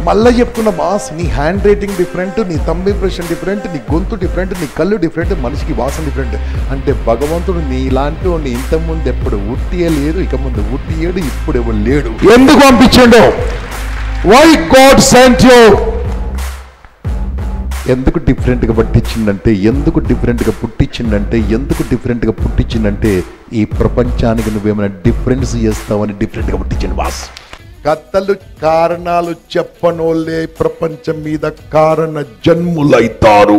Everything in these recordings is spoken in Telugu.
మళ్ళీ చెప్తున్న బాస్ నీ హ్యాండ్ రైటింగ్ డిఫరెంట్ నీ తమ్ ఇంప్రెషన్ డిఫరెంట్ నీ గొంతు డిఫరెంట్ నీ కళ్ళు డిఫరెంట్ మనిషికి వాసన డిఫరెంట్ అంటే భగవంతుడు నీ ఇలాంటి వాడిని ఇంత ముందు ఎప్పుడు ఉట్టియే లేదు ఇక ముందు ఉట్టియేడు ఇప్పుడు ఎవరు లేడు ఎందుకు పంపించండు వై గాడ్ సెంట్ యూ ఎందుకు డిఫరెంట్గా పట్టించిందంటే ఎందుకు డిఫరెంట్గా పుట్టించిందంటే ఎందుకు డిఫరెంట్గా పుట్టించిందంటే ఈ ప్రపంచానికి నువ్వేమైనా డిఫరెన్స్ చేస్తావని డిఫరెంట్గా పుట్టించింది బాస్ కథలు కారణాలు చెప్పనోళ్ళే ప్రపంచం మీద కారణ జన్ములైతారు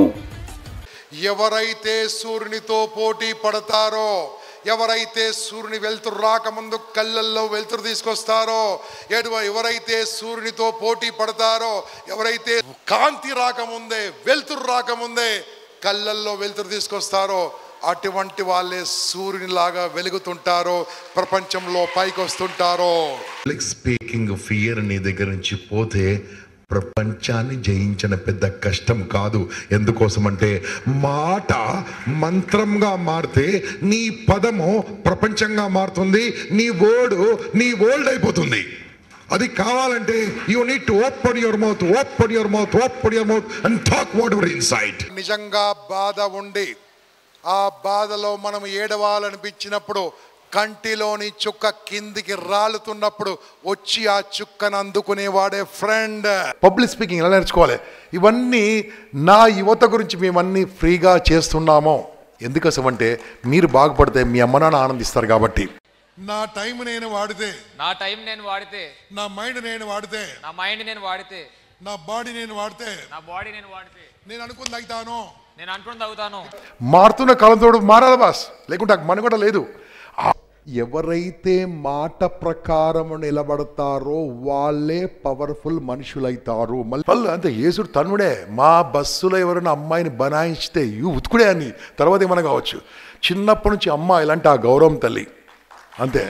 ఎవరైతే సూర్యునితో పోటీ పడతారో ఎవరైతే సూర్యుని వెలుతురు రాకముందు కళ్ళల్లో వెలుతురు తీసుకొస్తారో ఎడవ ఎవరైతే సూర్యునితో పోటీ పడతారో ఎవరైతే కాంతి రాకముందే వెలుతురు రాకముందే కళ్ళల్లో వెలుతురు తీసుకొస్తారో అటువంటి వాళ్ళే సూర్యునిలాగా వెలుగుతుంటారో ప్రపంచంలో పైకి వస్తుంటారో పబ్లిక్ స్పీకింగ్ ఫియర్ నీ దగ్గర నుంచి పోతే ప్రపంచాన్ని జయించిన పెద్ద కష్టం కాదు ఎందుకోసమంటే మాట మంత్రంగా మారితే నీ పదము ప్రపంచంగా మారుతుంది నీ వర్డ్ నీ వరల్డ్ అయిపోతుంది అది కావాలంటే you need to open your mouth open your mouth open your mouth and talk whatever insight నిజంగా బాధ ఉండి ఆ బాధలో మనం ఏడవాలనిపించినప్పుడు కంటిలోని చుక్క కిందికి రాలుతున్నప్పుడు వచ్చి ఆ చుక్కను అందుకునేవాడే ఫ్రెండ్ పబ్లిక్ స్పీకింగ్ ఎలా నేర్చుకోవాలి ఇవన్నీ నా యువత గురించి మేమన్నీ ఫ్రీగా చేస్తున్నామో ఎందుకోసం అంటే మీరు బాగుపడితే మీ అమ్మ నాన్న ఆనందిస్తారు కాబట్టి నా టైం నేను వాడితే నా టైం నేను వాడితే నా మైండ్ నేను వాడితే నా మైండ్ నేను వాడితే నా బాడీ నేను వాడితే నా బాడీ నేను వాడితే నేను అనుకుంది అవుతాను నేను అనుకుని అవుతాను మారుతున్న కాలంతో మారాలి బాస్ లేకుంటే మన కూడా లేదు ఆ- ఎవరైతే మాట ప్రకారం నిలబడతారో వాళ్ళే పవర్ఫుల్ మనుషులైతారు మళ్ళీ వాళ్ళు అంతే యేసుడు తన్నుడే మా బస్సులో ఎవరైనా అమ్మాయిని బనాయిస్తే యూ ఉతుకుడే అని తర్వాత ఏమైనా కావచ్చు చిన్నప్పటి నుంచి అమ్మ ఇలాంటి ఆ గౌరవం తల్లి అంతే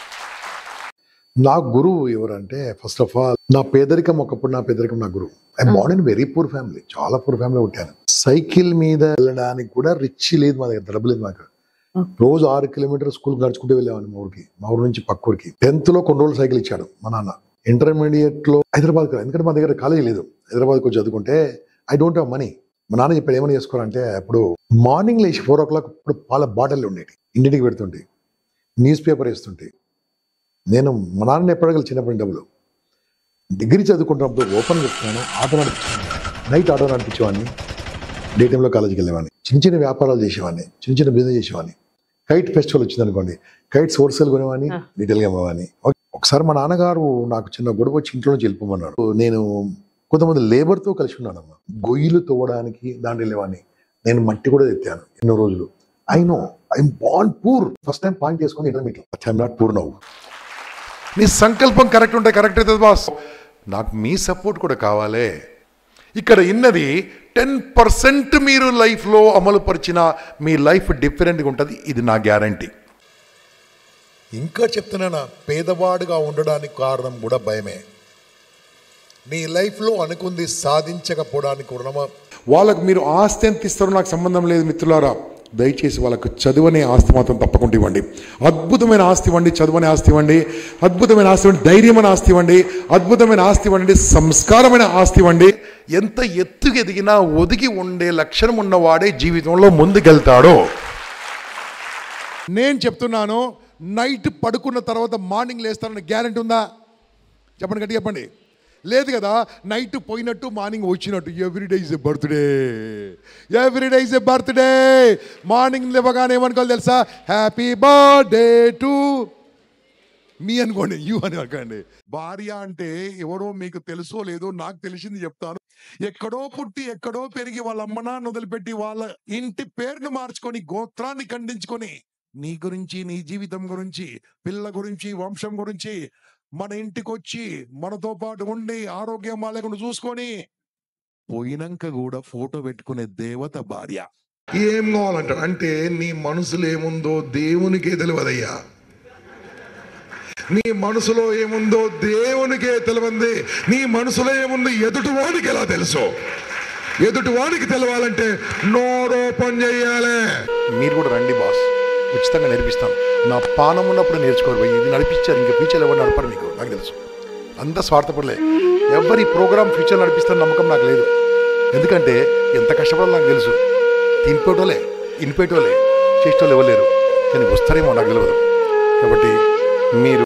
నా గురువు ఎవరంటే ఫస్ట్ ఆఫ్ ఆల్ నా పేదరికం ఒకప్పుడు నా పేదరికం నా గురువు I born in very poor family చాలా పూర్ ఫ్యామిలీ పుట్టాను సైకిల్ మీద వెళ్ళడానికి కూడా రిచ్ లేదు మా దగ్గర డబ్బు లేదు మాకు రోజు ఆరు కిలోమీటర్ స్కూల్ నడుచుకుంటూ వెళ్ళేవాడిని మా ఊరికి మా ఊరు నుంచి పక్క ఊరికి టెన్త్ లో కొన్ని రోజులు సైకిల్ ఇచ్చాడు మా నాన్న ఇంటర్మీడియట్ లో హైదరాబాద్ ఎందుకంటే మా దగ్గర కాలేజీ లేదు హైదరాబాద్కి వచ్చి చదువుకుంటే ఐ డోంట్ హ్యావ్ మనీ మా నాన్న చెప్పాడు ఏమని చేసుకోవాలంటే అప్పుడు మార్నింగ్ లేచి ఫోర్ ఓ క్లాక్ ఇప్పుడు పాల బాటిల్ ఉండేవి ఇంటికి పెడుతుంటే న్యూస్ పేపర్ వేస్తుంటే నేను మా నాన్న ఎప్పటికీ చిన్నప్పటి డబ్బులు డిగ్రీ చదువుకుంటున్నప్పుడు ఓపెన్ చెప్తున్నాను ఆటో నడిపించాను నైట్ ఆటో నడిపించేవాడిని డే టైంలో కాలేజీకి వెళ్ళేవాడిని చిన్న చిన్న వ్యాపారాలు చేసేవాడిని చిన్న చిన్న బిజినెస్ చేసేవాడిని కైట్ ఫెస్టివల్ వచ్చింది అనుకోండి కైట్స్ హోల్సేల్ కొనేవాడిని రీటైల్గా అమ్మేవాడిని ఒక- ఒకసారి మా నాన్నగారు నాకు చిన్న గొడవ వచ్చి ఇంట్లో నుంచి వెళ్ళిపోమన్నాడు నేను కొంతమంది లేబర్తో కలిసి ఉన్నానమ్మా గొయ్యిలు తవ్వడానికి దాంట్లో వెళ్ళేవాడిని నేను మట్టి కూడా తెచ్చాను ఎన్నో రోజులు I know I'm born poor first time point చేసుకొని ఇంటర్మీడియట్ ఐఎమ్ నాట్ పూర్ నవ్వు నీ సంకల్పం కరెక్ట్ ఉంటే కరెక్ట్ అవుతుంది బాస్ నాకు మీ సపోర్ట్ కూడా కావాలే ఇక్కడ ఇన్నది టెన్ పర్సెంట్ మీరు లైఫ్లో అమలు పరిచిన మీ లైఫ్ డిఫరెంట్గా ఉంటుంది ఇది నా గ్యారంటీ ఇంకా చెప్తున్నానా పేదవాడుగా ఉండడానికి కారణం కూడా భయమే నీ లైఫ్లో అనుకుంది సాధించకపోవడానికి రుణమ వాళ్ళకు మీరు ఆస్తి ఎంత ఇస్తారో నాకు సంబంధం లేదు మిత్రులారా దయచేసి వాళ్ళకు చదువనే ఆస్తి మాత్రం తప్పకుండా ఇవ్వండి అద్భుతమైన ఆస్తి ఇవ్వండి చదువనే ఆస్తి ఇవ్వండి అద్భుతమైన ఆస్తి ఇవ్వండి ధైర్యమైన ఆస్తి ఇవ్వండి అద్భుతమైన ఆస్తి ఇవ్వండి సంస్కారమైన ఆస్తి ఇవ్వండి ఎంత ఎత్తుకు ఎదిగినా ఒదిగి ఉండే లక్షణం ఉన్నవాడే జీవితంలో ముందుకెళ్తాడో నేను చెప్తున్నాను నైట్ పడుకున్న తర్వాత మార్నింగ్ లేస్తానని గ్యారెంటీ ఉందా చెప్పండి గట్టి చెప్పండి లేదు కదా నైట్ పోయినట్టు మార్నింగ్ వచ్చినట్టు every day is a birthday every day is a birthday morning లేవగానే ఏమనుకోవాలి తెలుసా హ్యాపీ బర్త్డే టు మీ అనుకోండి యూ అని అనుకోండి భార్య అంటే ఎవరో మీకు తెలుసో లేదో నాకు తెలిసింది చెప్తాను ఎక్కడో పుట్టి ఎక్కడో పెరిగి వాళ్ళ అమ్మ నాన్న వదిలిపెట్టి వాళ్ళ ఇంటి పేరును మార్చుకొని గోత్రాన్ని ఖండించుకొని నీ గురించి నీ జీవితం గురించి పిల్ల గురించి వంశం గురించి మన ఇంటికి వచ్చి మనతో పాటు ఉండి ఆరోగ్యం బాగాలేకుండా చూసుకొని పోయినాక కూడా ఫోటో పెట్టుకునే దేవత భార్య ఏం కావాలంటాడు అంటే నీ మనసులో ఏముందో దేవునికే తెలియదయ్యా నీ మనసులో ఏముందో దేవునికే తెలియంది నీ మనసులో ఏముంది ఎదుటివాడికి ఎలా తెలుసు ఎదుటివాడికి తెలవాలంటే నోరోపం చెయ్యాలి మీరు కూడా రండి బాస్ ఉచితంగా నేర్పిస్తాను నా పానం ఉన్నప్పుడు నేర్చుకోరు భయ్. ఇది నడిపించారు ఇంకా ఫ్యూచర్లో ఎవరు నడపరు మీకు నాకు తెలుసు అంత స్వార్థపడలే ఎవరి ప్రోగ్రామ్ ఫ్యూచర్ నడిపిస్తున్న నమ్మకం నాకు లేదు ఎందుకంటే ఎంత కష్టపడాలో నాకు తెలుసు తినిపేటోలే ఇనిపేటోలే చేసేటోళ్ళు ఎవరు లేరు కానీ వస్తారేమో నాకు తెలియదు కాబట్టి మీరు